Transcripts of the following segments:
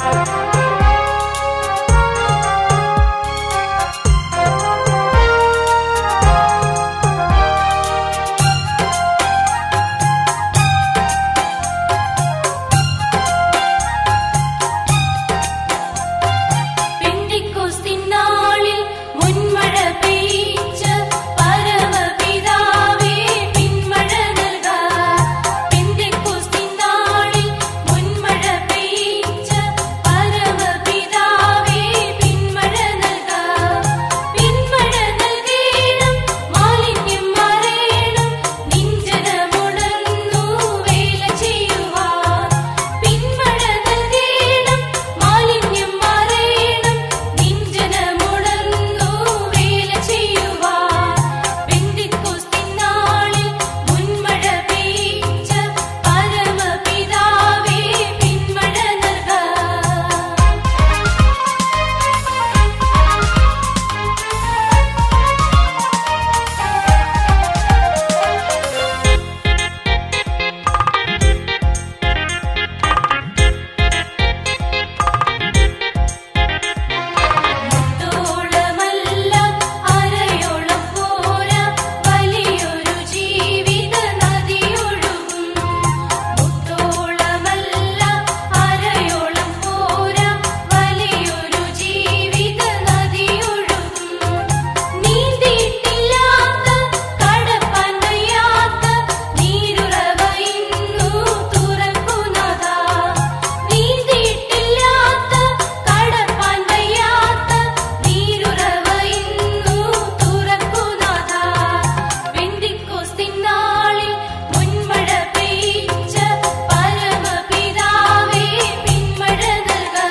പെന്തിക്കോസ്തിനാളിൽ മുൻമഴ പെയ്ച്ച പരമപിതാവേ പിന്മഴ നൽകാ പെന്തിക്കോസ്തിനാളിൽ മുൻമഴ പെയ്ച്ച പരമപിതാവേ പിന്മഴ നൽകാ പിന്മഴ നൽകേണം മാലിന്യം മറേണം നിഞ്ചനമുണർന്നു വേല ചെയ്യുവാൻ പിന്മഴ നൽകേണം മാലിന്യം മറേണം നിഞ്ചനമുണർന്നു വേല ചെയ്യുവാൻ പെന്തിക്കോസ്തിനാളിൽ മുൻമഴ പെയ്ച്ച പരമപിതാവേ പിന്മഴ നൽകാ മുത്തോളമല്ല അരയോളം പോരാ വലിയൊരു ജീവിത നദിയൊഴുകും മുത്തോളമല്ല അരയോളം പോരാ വലിയൊരു ജീവിത നദിയൊഴുകും നീന്തിയിട്ടില്ലാത്ത കടപ്പാൻ വയ്യാത്ത നീരുറവ ഇന്നു തുറക്കുന്നതാ നീന്തിയിട്ടില്ലാത്ത കടപ്പാൻ വയ്യാത്ത നീരുറവ ഇന്നു തുറക്കുന്നതാ പെന്തിക്കോസ്തിനാളിൽ മുൻമഴ പെയ്ച്ച പരമപിതാവേ പിന്മഴ നൽകാ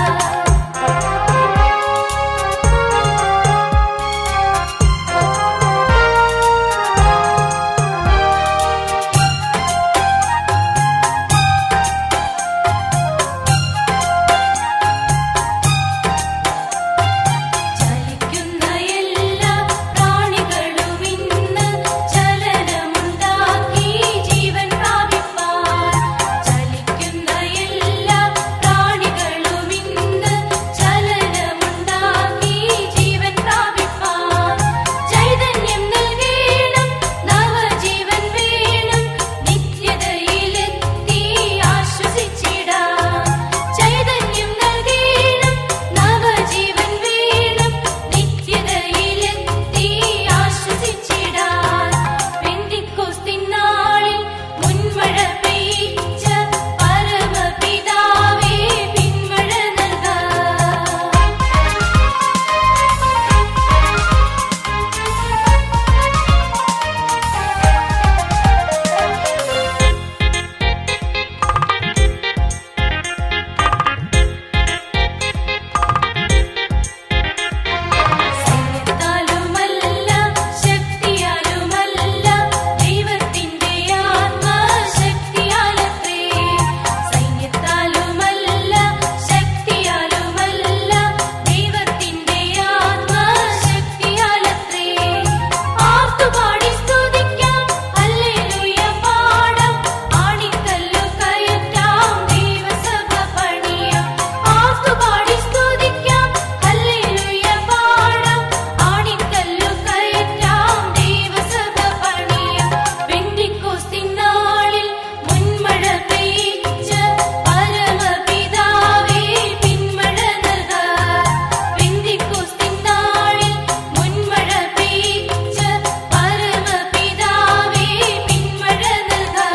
ചലിക്കുന്ന എല്ലാ പ്രാണികളും ഇന്ന് ചലനമുണ്ടാക്കി ജീവൻ പ്രാപിപ്പാൻ ചലിക്കുന്ന എല്ലാ പ്രാണികളും ഇന്ന് ചലനമുണ്ടാക്കി ജീവൻ പ്രാപിപ്പാൻ ചൈതന്യം നൽകേണം നവജീവൻ വേണം നിത്യതയിലെത്തി ആശ്വസിച്ചിടാം ചൈതന്യം നൽകേണം നവജീവൻ വേണം നിത്യതയിലെത്തി ആശ്വസിച്ചിടാൻ പെന്തിക്കോസ്തിനാളിൽ മുൻമഴ പെയ്ച്ച പരമപിതാവേ പിന്മഴ നൽകാ സൈന്യത്താലുമല്ല ശക്തിയാലുമല്ല ദൈവത്തിന്റെ ആത്മശക്തിയാലത്രേ സൈന്യത്താലുമല്ല ശക്തിയാലുമല്ല ദൈവത്തിന്റെ ആത്മശക്തിയാലത്രേ ആർത്തുപാടി സ്തുതിക്കാം ഹല്ലേലൂയ പാടാം ആണിക്കല്ലു കയറ്റാം ദൈവസഭ പണിയാം ആർത്തുപാടി സ്തുതിക്കാം ഹല്ലേലൂയ പാടാം ആണിക്കല്ലു കയറ്റാം ദൈവസഭ പണിയാം പെന്തിക്കോസ്തിനാളിൽ മുൻമഴ പെയ്ച്ച പരമപിതാവേ പിന്മഴ നൽകാ പെന്തിക്കോസ്തിനാളിൽ മുൻമഴ പെയ്ച്ച പരമപിതാവേ പിന്മഴ നൽകാ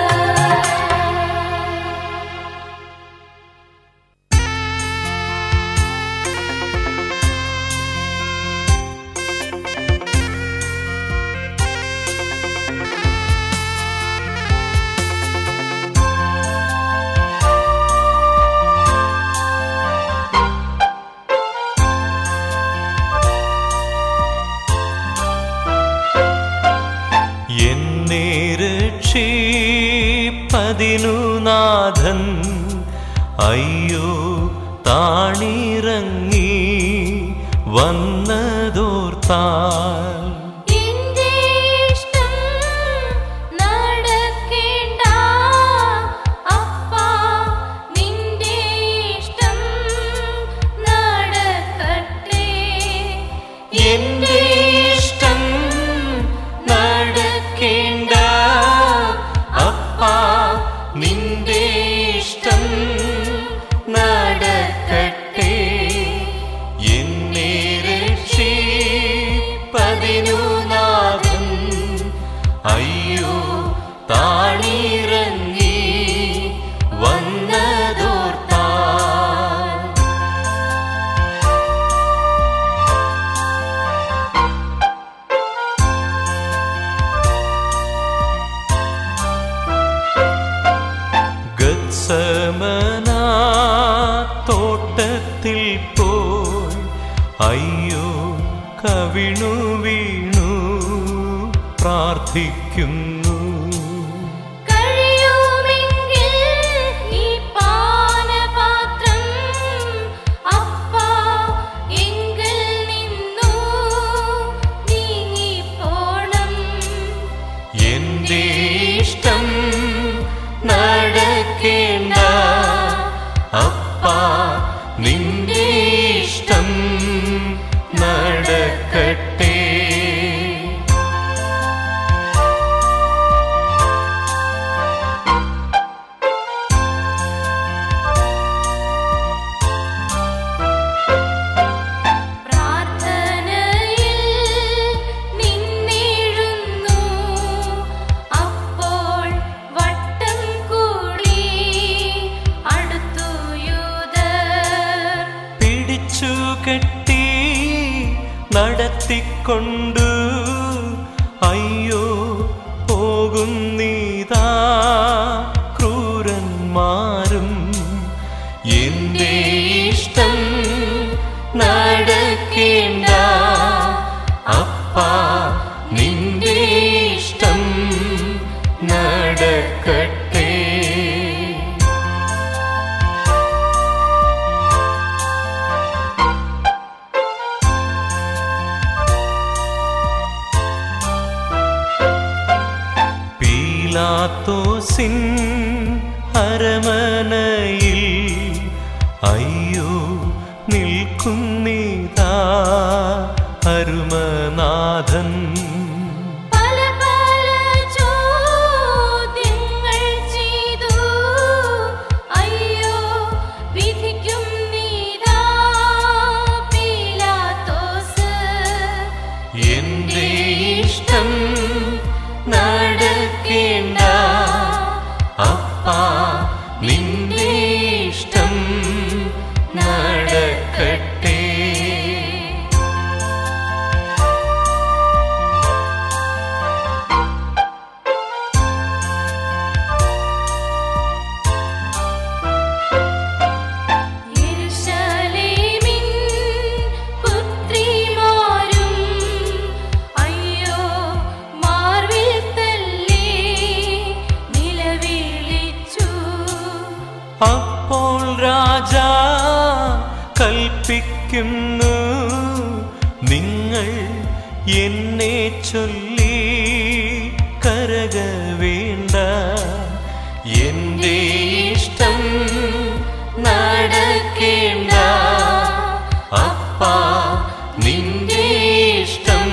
എന്നെ രക്ഷിപ്പതിനു നാഥൻ അയ്യോ താണിറങ്ങി വന്നതോർത്താൽ എന്റെ ഇഷ്ടം നടക്കേണ്ട അപ്പാ നിന്റെ ഇഷ്ടം നോട്ടത്തിൽ പോയി അയ്യോ കവിണു വീണു പ്രാർത്ഥിക്കുന്നു കഴിയുമെങ്കിൽ ഈ പാനപാത്രം അപ്പാ എങ്കിൽ നിന്നു നീങ്ങിപ്പോണം എന്റെ ഇഷ്ടം നടക്കേണ്ട അപ്പാ നിന്റെ ഇഷ്ടം നടക്കട്ടെ പ്രാർത്ഥനയിൽ നിന്നിടുന്നു അപ്പോൾ വട്ടം കൂടി അടുത്തു യൂതർ പിടിച്ചു കെട്ടി നടത്തിക്കൊണ്ടു അയ്യോ പോകുന്നീതാ ക്രൂരന്മാരും എന്റെ ഇഷ്ടം നടക്കേണ്ട അപ്പാ നിന്റെ ഇഷ്ടം നടക്കട്ടെ പീലാത്തോസിൻ അരമനയിൽ അയ്യോ നിൽക്കുന്നിതാ അരുമനാഥൻ പല പല ചോദ്യങ്ങൾ ചെയ്തു അയ്യോ വിധിക്കും നീതാ പീലാത്തോസ് എന്റെ ഇഷ്ടം നടക്കേണ്ട അപ്പാ നിന്റെ ഇഷ്ടം നടക്കട്ടെ യെരൂശലേമിൻ പുത്രിമാരും അയ്യോ മാർവിൽ തല്ലി നിലവിളിച്ചു അപ്പോൾ രാജാ കൽപ്പിക്കുന്നു നിങ്ങൾ എന്നെ ചൊല്ലി കരക വേണ്ട എന്റെ ഇഷ്ടം നടക്കേണ്ട അപ്പാ നിന്റെ ഇഷ്ടം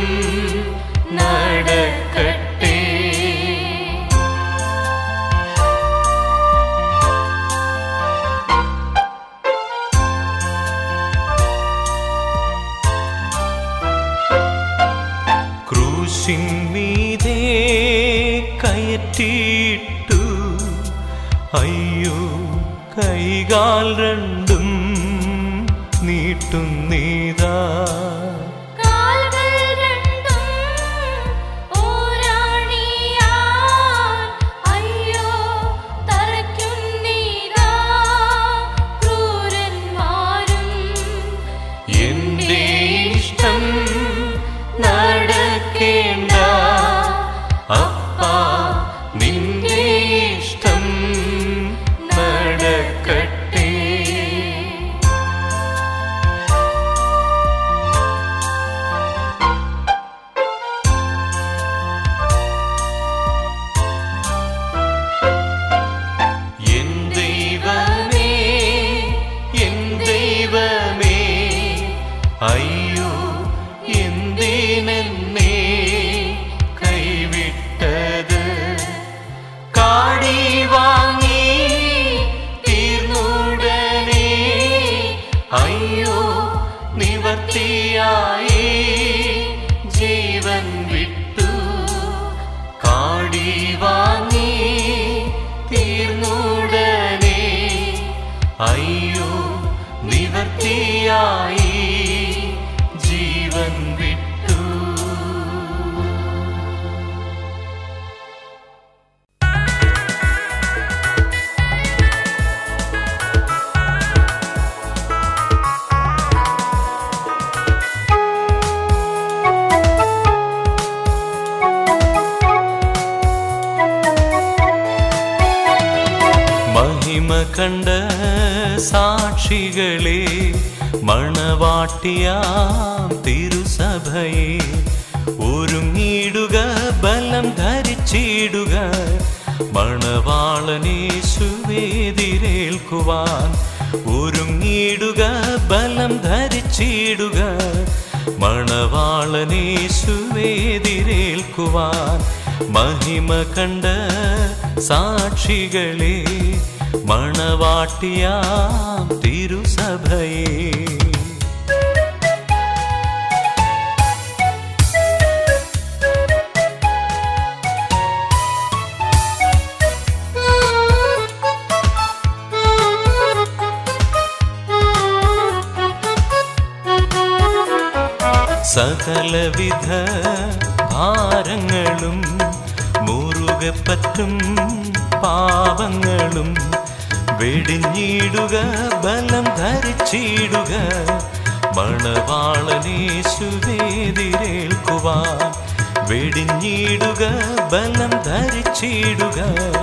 നടക്കട്ടെ ക്രൂശിൻ മീതേ കയറ്റിയിട്ടു അയ്യോ കൈകാൽ രണ്ടും നീട്ടുന്നീതാ കാൽകൾ രണ്ടും ഓരാണിയാൽ അയ്യോ തറയ്ക്കുന്നീതാ ക്രൂരന്മാരും എന്റെ ഇഷ്ടം നടക്കേണ്ട അപ്പാ നിന്റെ ഇഷ്ടം നടക്കട്ടെ എൻ ദൈവമേ എൻ ദൈവമേ അയ്യോ എന്തിനെന്നെ കൈവിട്ടത് കാടി വാങ്ങി തീർന്നുടനെ അയ്യോ നിവർത്തിയായി ജീവൻ വിട്ടു കാടി വാങ്ങി തീർന്നുടനെ അയ്യോ നിവർത്തിയായി ജീവൻ വിട്ടു യേശുവേ കണ്ട സാക്ഷികളെ മണവാട്ടിയാം തിരുസഭയെ ഒരുങ്ങിയിടുക ബലം ധരിച്ചിടുക മണവാളനേശുവേതിരേൽക്കുവാൻ ഒരുങ്ങിയിടുക ബലം ധരിച്ചിടുക മണവാളനേശുവേതിരേൽക്കുവാൻ മഹിമ കണ്ട സാക്ഷികളെ മണവാട്ടിയാം തിരുസഭയെ സകലവിധ ഭാരങ്ങളും മുറുകെ പറ്റും പാപങ്ങളും വെടിഞ്ഞിടുക ബലം ധരിച്ചിടുക മണവാളനേശുവേതിരേൽക്കുവാൻ വെടിഞ്ഞിടുക ബലം ധരിച്ചിടുക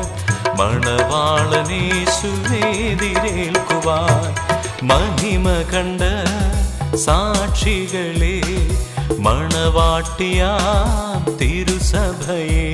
മണവാളനേശുവേതിരേൽക്കുവാൻ മഹിമ കണ്ട സാക്ഷികളെ മണവാട്ടിയാം തിരുസഭയെ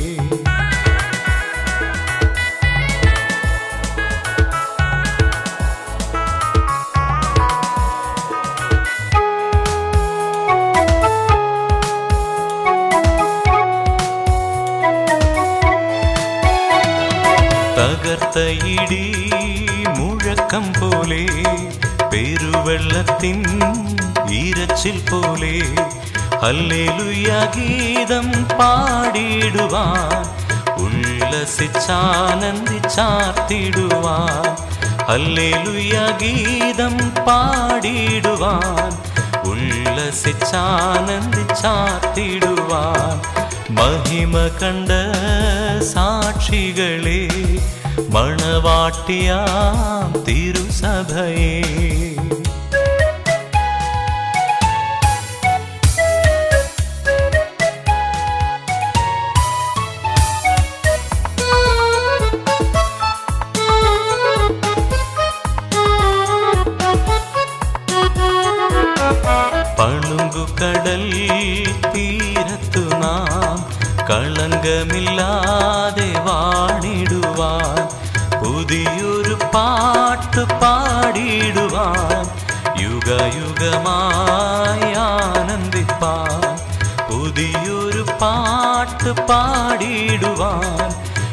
തകർത്ത ഇടി മുഴക്കം പോലെ പെരുവെള്ളത്തിൻ ഈരച്ചിൽ പോലെ ഹല്ലേലൂയ ഗീതം പാടിടുവാൻ ഉല്ലസിച്ചാനന്ദിച്ചാർത്തിടുവാൻ ഹല്ലേലൂയ ഗീതം പാടിടുവാൻ ഉല്ലസിച്ചാനന്ദിച്ചാർത്തിടുവാൻ മഹിമ കണ്ട സാക്ഷികളെ മണവാട്ടിയാം തിരുസഭയെ പളുങ്കുകടൽ തീരത്തു നാം കളങ്കമില്ലാതെ വാണിടുവാൻ പുതിയൊരു പാട്ട് പാടിടുവാൻ യുഗയുഗമായി ആനന്ദിപ്പാൻ പുതിയൊരു പാട്ട് പാടിടുവാൻ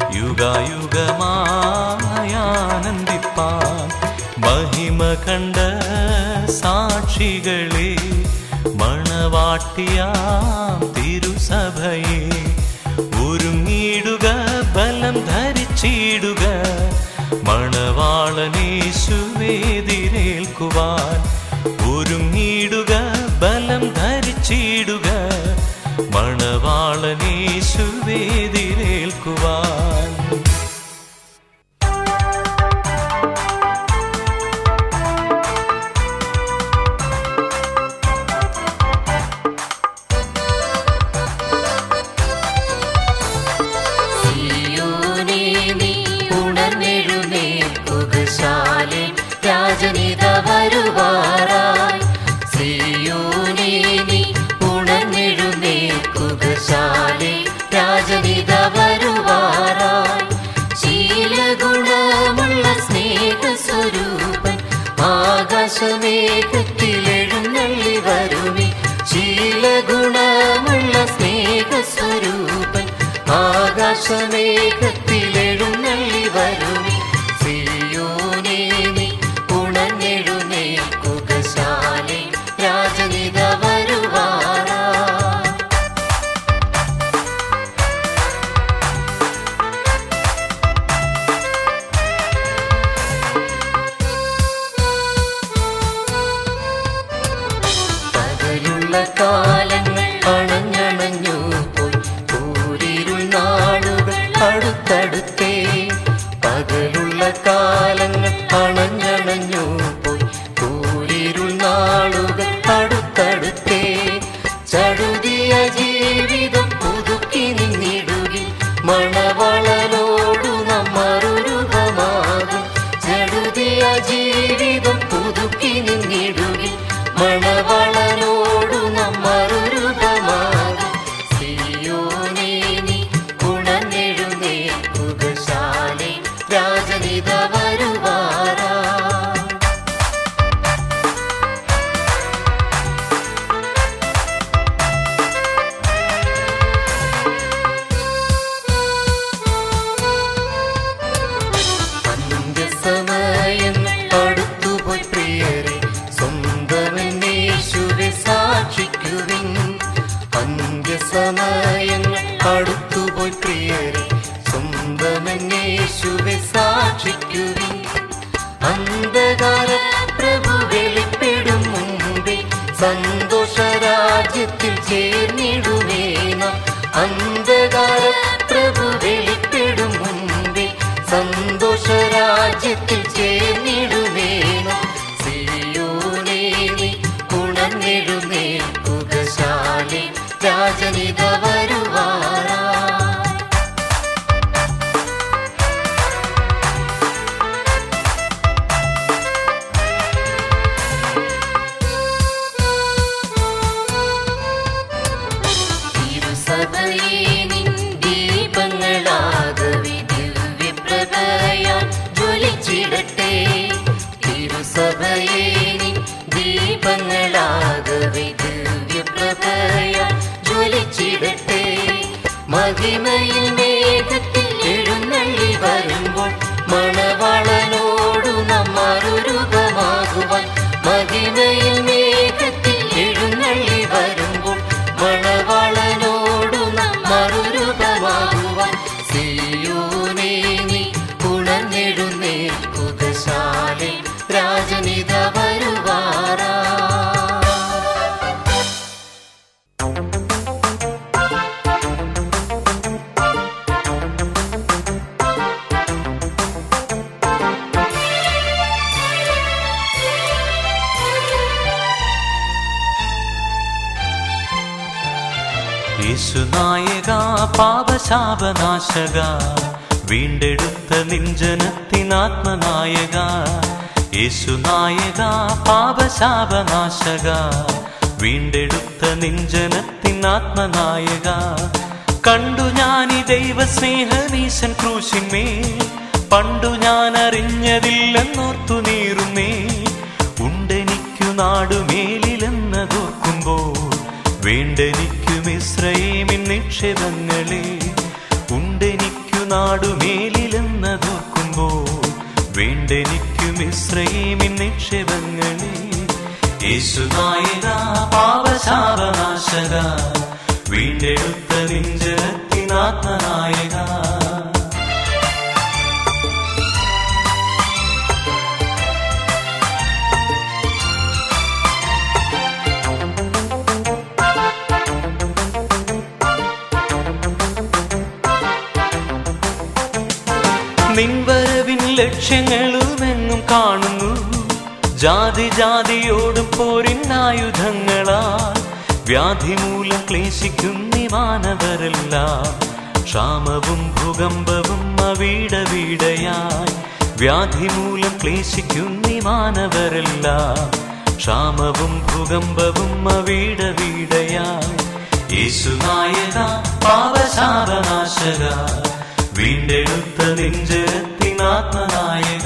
യുഗയുഗമായി ആനന്ദിപ്പാൻ മഹിമ കണ്ട സാക്ഷികളെ മണവാട്ടിയാം തിരുസഭയെ ഒരുങ്ങിയിടുക ബലം ധരിച്ചിടുക മണവാളനേശുവേതിരേൽക്കുവാൻ ഒരുങ്ങിയിടുക ബലം ധരിച്ചിടുക മണവാളനേശുവേതിരേൽക്കുവാൻ സിയോനേ നീ ഉണർന്നെഴുന്നേൽക്കുക ശാലേ രാജനിത വരുവാറായി സിയോനേ നീ ഉണർന്നെഴുന്നേൽക്കുക ശാലേ രാജനിത വരുവാറായി ശീലഗുണമുള്ള സ്നേഹസ്വരൂപൻ ആകാശമേഘത്തിലെഴുന്നള്ളി വരുമേ ശീലഗുണമുള്ള സ്നേഹസ്വരൂപൻ ആകാശമേഘത്തിലെഴുന്നള്ളി വരുമേ സിയോനേ നീ ഉണർന്നെഴുന്നേൽക്കുക ശാലേ രാജനിത വരുവാറാ പകലുള്ള കാലങ്ങൾ അണഞ്ഞണഞ്ഞു പോയി കൂരിരുൾ നാളുകൾ അടുത്തടുത്തേ പകലുള്ള കാലങ്ങൾ അണഞ്ഞണഞ്ഞു പോയി കൂരിരുൾ നാളുകൾ അടുത്തടുത്തേ ചടുതിയ ജീവിതം പുതുക്കി നിന്നിടുകിൽ മണവളനോടു നമ്മറുരൂപമാകും ജഡ സന്തോഷരാജ്യത്തിൽ ചേർന്നിടുവേണം അന്ധകാര പ്രഭു വെളിപ്പെടും മുൻപിൽ സന്തോഷരാജ്യത്തിൽ ചേർന്നിടുവേണം സിയോനേ നീ ഉണർന്നിടുന്നേൽക്കുക ശാലേ രാജനിത വരുവാനാ തിരുസഭയെ നിൻ ദീപങ്ങളാകവെ ദിവ്യപ്രഭയാൽ ജ്വലിച്ചിടട്ടെ തിരുസഭയെ നിൻ ദീപങ്ങളാകവെ ദിവ്യപ്രഭയാൽ ജ്വലിച്ചിടട്ടെ മഹിമയിൽ മേഘത്തിൽ എഴുന്നള്ളി വരുമ്പോൾ മണവാളനോടു നമ്മറുരൂപമാകുവാൻ മഹിമയിൽ മേഘത്തിൽ എഴുന്നള്ളി വരുമ്പോൾ മണവാളനോടു നമ്മറുരൂപമാകുവാൻ സിയോനേ നീ ഉണർന്നിടുന്നേൽക്കുക ശാലേ രാജനിത വരുവാറാ യേശുനായക പാപശാപനാശക വീണ്ടെടുത്ത നിഞ്ജനത്തിനാത്മനായക യേശുനായക പാപശാപനാശക വീണ്ടെടുത്ത നിഞ്ജനത്തിനാത്മനായക കണ്ടു ഞാനി ദൈവസ്നേഹമീശൻ ക്രൂശിന്മേൽ പണ്ടു ഞാൻ അറിഞ്ഞതില്ലെന്നോർത്തു നീറുന്നേ ഉണ്ടെനിക്കു നാടുമേലിലെന്നതോർക്കുമ്പോൾ വേണ്ടെനിക്കും ഇസ്രയേമിൻ നിക്ഷേപങ്ങളെ ഉണ്ടെനിക്കു നാടുമേലിലെന്നതോർക്കുമ്പോൾ വേണ്ടെനിക്കും ഇസ്രയേമിൻ നിക്ഷേപങ്ങളെ യേശുനായക പാപശാപനാശക വീണ്ടെടുത്ത നിഞ്ചനത്തിനാത്മനായക നിൻവരവിൻ ലക്ഷ്യങ്ങളുമെങ്ങും കാണുന്നു ജാതി ജാതിയോടും പോരിനായുധങ്ങളാൽ വ്യാധി മൂലം ക്ലേശിക്കുന്നി മാനവരെല്ലാം ക്ഷാമവും ഭൂകമ്പവും അവീട വീടയായി വ്യാധി മൂലം ക്ലേശിക്കുന്നി മാനവരെല്ലാം ക്ഷാമവും ഭൂകമ്പവും അവീട വീടയായി യേശുനായക പാവശാപനാശക വീണ്ടെടുത്ത നെഞ്ചത്തിനാത്മനായക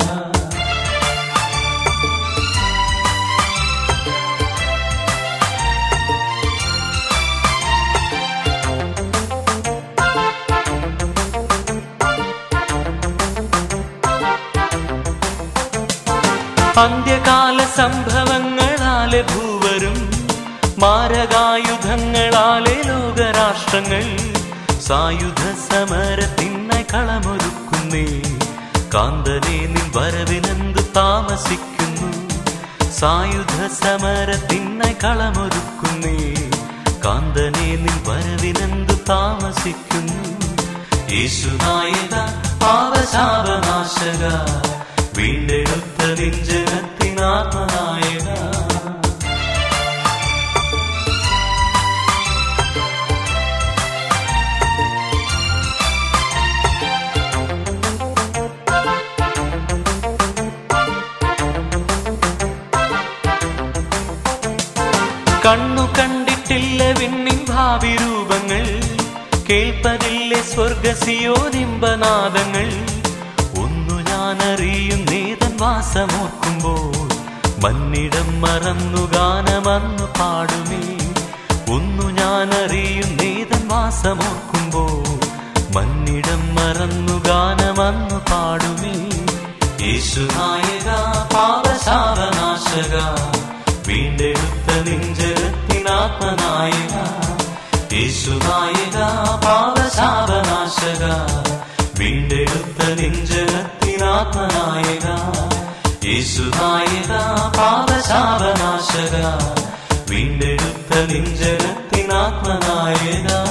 അന്ത്യകാല സംഭവങ്ങളാലെ ഭൂവരും മാരകായുധങ്ങളാലെ ലോകരാഷ്ട്രങ്ങൾ സായുധ സമരത്തിനായി കളമൊരുക്കുന്നേ കാന്തനെ നിൻ വരവിനെന്തു താമസിക്കുന്നു സായുധ സമരത്തിനായി കളമൊരുക്കുന്നേ കാന്തനെ നിൻ വരവിനെന്തു താമസിക്കുന്നു യേശുനായക പാവശാപനാശക വീണ്ടെടുത്ത നിഞ്ചനത്തിനാത്മനായക കണ്ണു കണ്ടിട്ടില്ല വിണ്ണിൻ ഭാവി രൂപങ്ങൾ കേൾപ്പതില്ലേ സ്വർഗസിയോ നിമ്പനാദങ്ങൾ ഒന്നു ഞാൻ അറിയുന്നേതൻ വാസമോർക്കുമ്പോൾ മന്നിടം മറന്നു ഗാനമന്നു പാടുമേ ഒന്നു ഞാൻ അറിയുന്നേതൻ വാസമോർക്കുമ്പോൾ മന്നിടം മറന്നു ഗാനമന്നു പാടുമേ യേശുനായക പാവശാപനാശക വീണ്ടെടുത്ത നെഞ്ചരത്തിനാത്മനായക യേശുനായക പാവശാപനാശക വീണ്ടെടുത്ത നെഞ്ചരത്തിനാത്മനായക യേശുനായക പാവശാപനാശക നിഞ്ചനത്തിനാത്മനായക